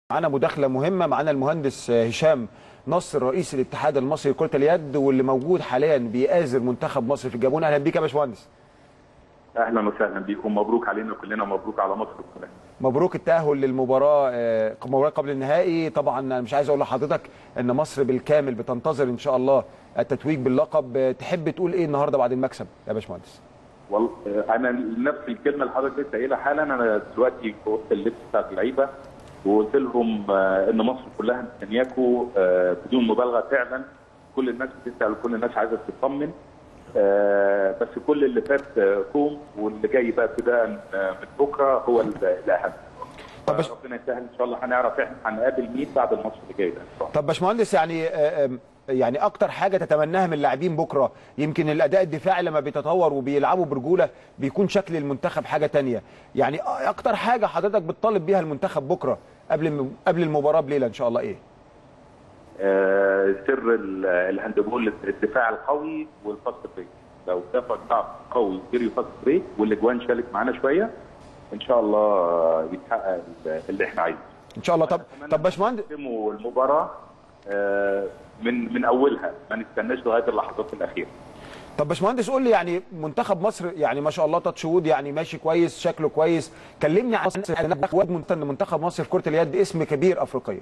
معانا مداخله مهمه معانا المهندس هشام نصر رئيس الاتحاد المصري لكره اليد واللي موجود حاليا بيآزر منتخب مصر في الجابون اهلا بيك يا باشمهندس اهلا وسهلا بيكم مبروك علينا كلنا مبروك على مصر كلها مبروك التاهل للمباراه آه، مباراه قبل النهائي طبعا انا مش عايز اقول لحضرتك ان مصر بالكامل بتنتظر ان شاء الله التتويج باللقب آه، تحب تقول ايه النهارده بعد المكسب يا باشمهندس والله انا نفس الكلمه اللي حضرتك لسه قايلها حالا انا دلوقتي في اوضه اللبس بتاعت اللعيبه وقلت لهم آه، ان مصر كلها مستنياكم آه، بدون مبالغه فعلا كل الناس بتسال وكل الناس عايزه تطمن آه، بس كل اللي فات آه، كوم واللي جاي بقى ابتداء آه، من بكره هو ال- الاهم طب بس- ربنا يسهل ان شاء الله هنعرف احنا هنقابل مين بعد الماتش اللي جاي ده ان شاء الله طب باشمهندس يعني آه، آم، يعني اكتر حاجه تتمناها من اللاعبين بكره يمكن الاداء الدفاعي لما بيتطور وبيلعبوا برجوله بيكون شكل المنتخب حاجه تانية يعني اكتر حاجه حضرتك بتطالب بيها المنتخب بكره قبل الم- قبل المباراه بليله ان شاء الله ايه آه، سر ال- الهاندبول الدفاع القوي والفاست بريك لو دفع دفاع قوي سيريو فاست بريك والاجوان شالت معانا شويه ان شاء الله يتحقق ال- اللي احنا عايزينه ان شاء الله طب طب باشمهندس نقسموا المباراه آه، من من اولها ما نستناش لغايه اللحظات الاخيره طب باشمهندس قول لي يعني منتخب مصر يعني ما شاء الله تاتش وود يعني ماشي كويس شكله كويس كلمني عن مصر منتخب مصر في كره اليد اسم كبير افريقيا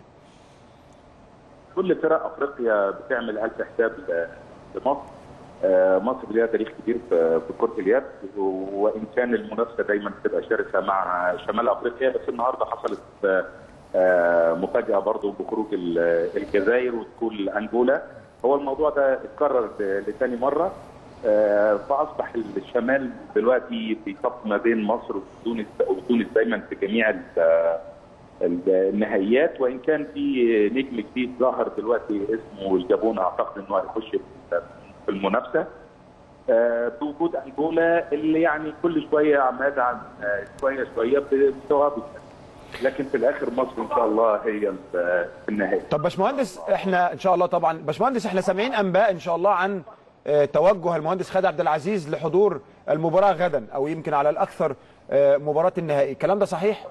كل فرق افريقيا بتعمل الف حساب ل- لمصر آه، مصر ليها تاريخ كبير في في كره اليد وان كان المنافسه دايما بتبقى شرسه مع شمال افريقيا بس النهارده حصلت آه، آه، مفاجاه برضو بخروج ال- الجزائر ودخول انجولا هو الموضوع ده اتكرر ل- لتاني مره آه، فاصبح الشمال دلوقتي في صف ما بين مصر وتونس وتونس دايما في جميع ال- النهائيات وان كان في نجم جديد ظهر دلوقتي اسمه الجابون اعتقد انه هيخش في المنافسه آه، بوجود انجولا اللي يعني كل شويه عماد عن آه، شويه شويه بمستوى بيتقدم. لكن في الاخر مصر ان شاء الله هي ال- في النهائي طب باشمهندس احنا ان شاء الله طبعا باشمهندس احنا سامعين انباء ان شاء الله عن آه، توجه المهندس خالد عبد العزيز لحضور المباراه غدا او يمكن على الاكثر آه، مباراه النهائي الكلام ده صحيح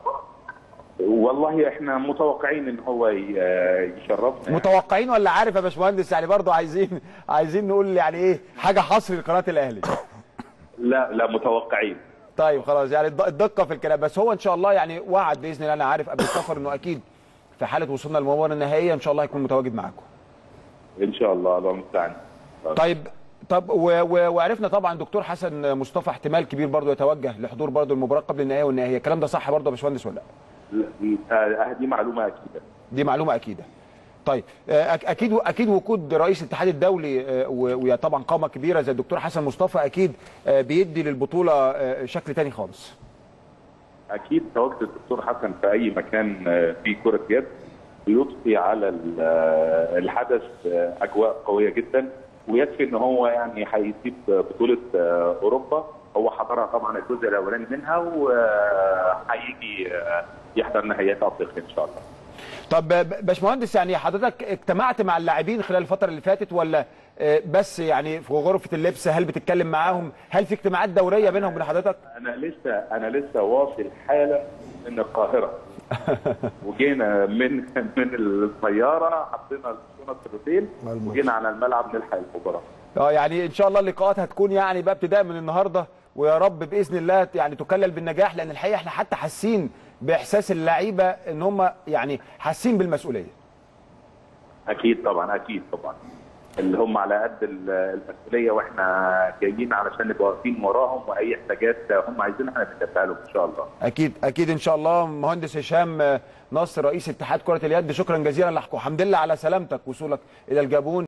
والله احنا متوقعين ان هو ي- يشرفنا متوقعين ولا عارف يا باشمهندس يعني برضو عايزين عايزين نقول يعني ايه حاجه حصر لقناه الاهلي لا لا متوقعين طيب خلاص يعني الد- الدقه في الكلام بس هو ان شاء الله يعني وعد باذن الله انا عارف قبل السفر انه اكيد في حاله وصولنا للمباراه النهائيه ان شاء الله هيكون متواجد معاكم ان شاء الله الله المستعان طيب طب و و وعرفنا طبعا دكتور حسن مصطفى احتمال كبير برضه يتوجه لحضور برضه المباراه قبل النهائيه والنهائيه الكلام ده صح برضه يا باشمهندس ولا لا آه، دي معلومه اكيده دي معلومه اكيده طيب آه، أك- اكيد اكيد وجود رئيس الاتحاد الدولي آه، و- ويا طبعا قامه كبيره زي الدكتور حسن مصطفى اكيد آه، بيدي للبطوله آه، شكل تاني خالص اكيد تواجد الدكتور حسن في اي مكان آه، فيه كره يد بيضفي على ال- آه، الحدث آه، اجواء قويه جدا ويكفي ان هو يعني هيسيب بطوله آه، اوروبا هو حضرها طبعا الجزء الاولاني منها وهيجي آه، يحضر نهائيات افريقيا ان شاء الله طب ب- باشمهندس يعني حضرتك اجتمعت مع اللاعبين خلال الفتره اللي فاتت ولا آه، بس يعني في غرفه اللبس هل بتتكلم معاهم هل في اجتماعات دوريه بينهم وبين حضرتك انا لسه انا لسه واصل حالا من القاهره وجينا من من الطياره حطينا الشنط في الاوتيل وجينا على الملعب نلحق المباراه اه يعني ان شاء الله اللقاءات هتكون يعني بقى ابتداء من النهارده ويا رب باذن الله يعني تكلل بالنجاح لان الحقيقه احنا حتى حاسين باحساس اللعيبه ان هم يعني حاسين بالمسؤوليه اكيد طبعا اكيد طبعا اللي هم على قد ال- المسؤوليه واحنا جايين علشان نبقى واقفين وراهم واي احتياجات هم عايزينها احنا بندفع لهم ان شاء الله اكيد اكيد ان شاء الله مهندس هشام آه، نصر رئيس اتحاد كره اليد شكرا جزيلا لك وحمد لله على سلامتك وصولك الى الجابون